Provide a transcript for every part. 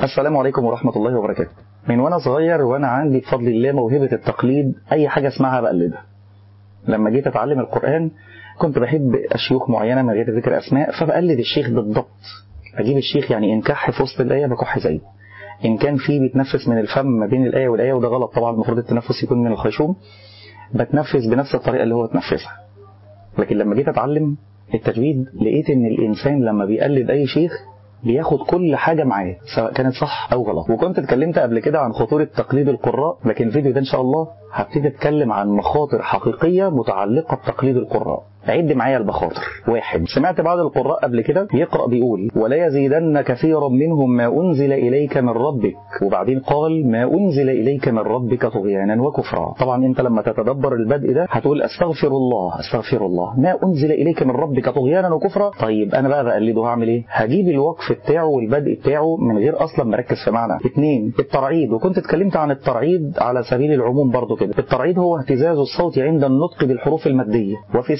السلام عليكم ورحمة الله وبركاته من وانا صغير وانا عندي بفضل الله موهبة التقليد اي حاجة اسمعها بقلدها لما جيت اتعلم القرآن كنت بحب اشيوخ معينة من غير ذكر اسماء فبقلد الشيخ بالضبط اجيب الشيخ يعني ان كح في وسط الاية بكح زيه ان كان في بيتنفس من الفم ما بين الاية والاية وده غلط طبعا المفروض التنفس يكون من الخيشوم بتنفس بنفس الطريقة اللي هو تنفسها لكن لما جيت اتعلم التجويد لقيت ان الانسان لما بيقلد اي شيخ بياخد كل حاجة معاه سواء كانت صح أو غلط وكنت اتكلمت قبل كده عن خطورة تقليد القراء لكن الفيديو ده إن شاء الله هبتدي أتكلم عن مخاطر حقيقية متعلقة بتقليد القراء عد معايا المخاطر واحد سمعت بعض القراء قبل كده يقرأ بيقول ولا يزيدن كثيرا منهم ما أنزل إليك من ربك وبعدين قال ما أنزل إليك من ربك طغيانا وكفرا طبعا أنت لما تتدبر البدء ده هتقول أستغفر الله أستغفر الله ما أنزل إليك من ربك طغيانا وكفرا طيب أنا بقى بقلده هعمل إيه هجيب الوقف بتاعه والبدء بتاعه من غير أصلا مركز في معنى اثنين الترعيد وكنت اتكلمت عن الترعيد على سبيل العموم برضو كده الترعيد هو اهتزاز الصوت عند النطق بالحروف المادية وفي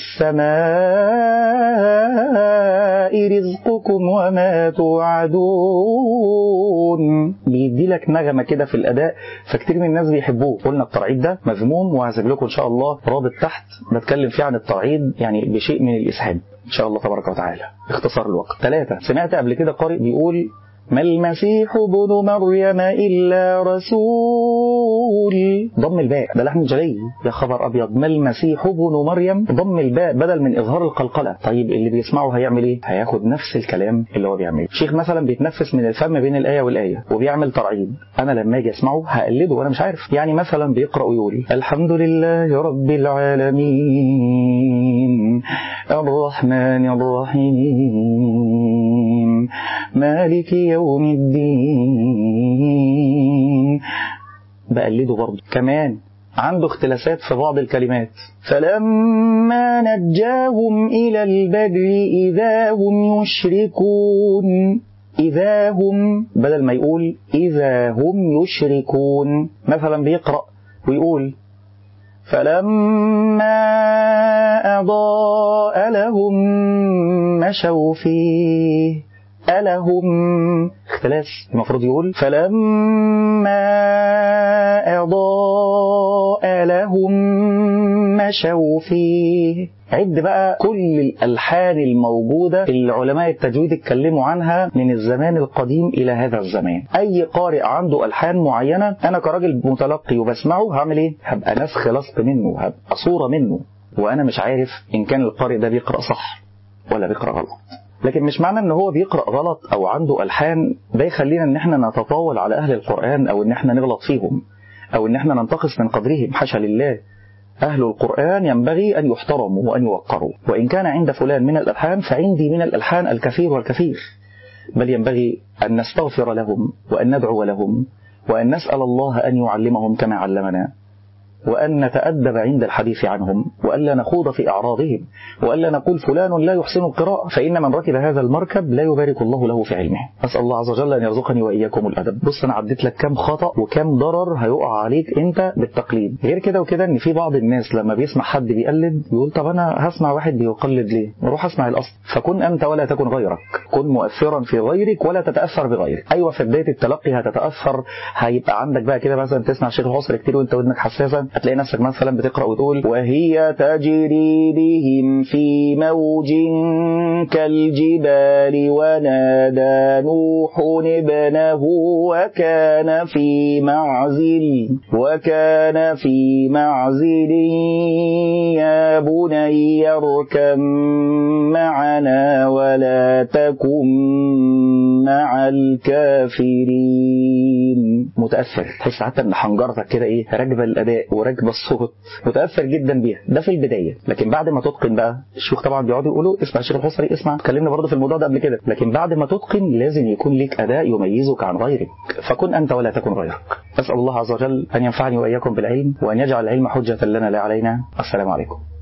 السماء رزقكم وما توعدون بيدي لك نغمة كده في الأداء فكتير من الناس بيحبوه قلنا الترعيد ده مذموم وهسيب لكم إن شاء الله رابط تحت بتكلم فيه عن الترعيد يعني بشيء من الإسهاب إن شاء الله تبارك وتعالى اختصار الوقت ثلاثة سمعت قبل كده قارئ بيقول ما المسيح ابن مريم إلا رسول ضم الباء ده لحن جلي يا خبر أبيض ما المسيح ابن مريم ضم الباء بدل من إظهار القلقلة طيب اللي بيسمعه هيعمل إيه هياخد نفس الكلام اللي هو بيعمله شيخ مثلا بيتنفس من الفم بين الآية والآية وبيعمل ترعيد أنا لما أجي أسمعه هقلده وأنا مش عارف يعني مثلا بيقرأ ويقول الحمد لله رب العالمين الرحمن الرحيم مالك يوم الدين بقلده برضه كمان عنده اختلاسات في بعض الكلمات فلما نجاهم إلى البر إذا هم يشركون إذا هم بدل ما يقول إذا هم يشركون مثلا بيقرأ ويقول فلما أضاء لهم مشوا فيه ألهم اختلاس المفروض يقول فلما أضاء لهم مشوا فيه عد بقى كل الألحان الموجودة اللي علماء التجويد اتكلموا عنها من الزمان القديم إلى هذا الزمان أي قارئ عنده ألحان معينة أنا كراجل متلقي وبسمعه هعمل إيه؟ هبقى نسخ لصق منه هبقى صورة منه وأنا مش عارف إن كان القارئ ده بيقرأ صح ولا بيقرأ غلط لكن مش معنى ان هو بيقرأ غلط او عنده ألحان ده يخلينا ان احنا نتطاول على اهل القرآن او ان احنا نغلط فيهم او ان احنا ننتقص من قدرهم حاشا لله أهل القرآن ينبغي أن يحترموا وأن يوقروا وإن كان عند فلان من الألحان فعندي من الألحان الكثير والكثير بل ينبغي أن نستغفر لهم وأن ندعو لهم وأن نسأل الله أن يعلمهم كما علمنا وأن نتأدب عند الحديث عنهم وألا نخوض في أعراضهم وألا نقول فلان لا يحسن القراءة فإن من ركب هذا المركب لا يبارك الله له في علمه أسأل الله عز وجل أن يرزقني وإياكم الأدب بص أنا عديت لك كم خطأ وكم ضرر هيقع عليك أنت بالتقليد غير كده وكده أن في بعض الناس لما بيسمع حد بيقلد يقول طب أنا هسمع واحد بيقلد ليه نروح أسمع الأصل فكن أنت ولا تكن غيرك كن مؤثرا في غيرك ولا تتأثر بغيرك أيوة في بداية التلقي هتتأثر هيبقى عندك بقى كده مثلا تسمع شيخ الحصر كتير وأنت ودنك حساسة هتلاقي نفسك مثلا بتقرأ وتقول وهي تجري بهم في موج كالجبال ونادى نوح ابنه وكان في معزل وكان في معزل يا بني اركب معنا ولا تكن مع الكافرين متأثر تحس حتى ان حنجرتك كده ايه راكبه الاداء وراكبه الصوت متأثر جدا بيها ده في البداية لكن بعد ما تتقن بقى الشيوخ طبعا بيقعدوا يقولوا اسمع الشيخ الحصري اسمع اتكلمنا برضه في الموضوع ده قبل كده لكن بعد ما تتقن لازم يكون لك أداء يميزك عن غيرك فكن أنت ولا تكن غيرك أسأل الله عز وجل أن ينفعني وإياكم بالعلم وأن يجعل العلم حجة لنا لا علينا السلام عليكم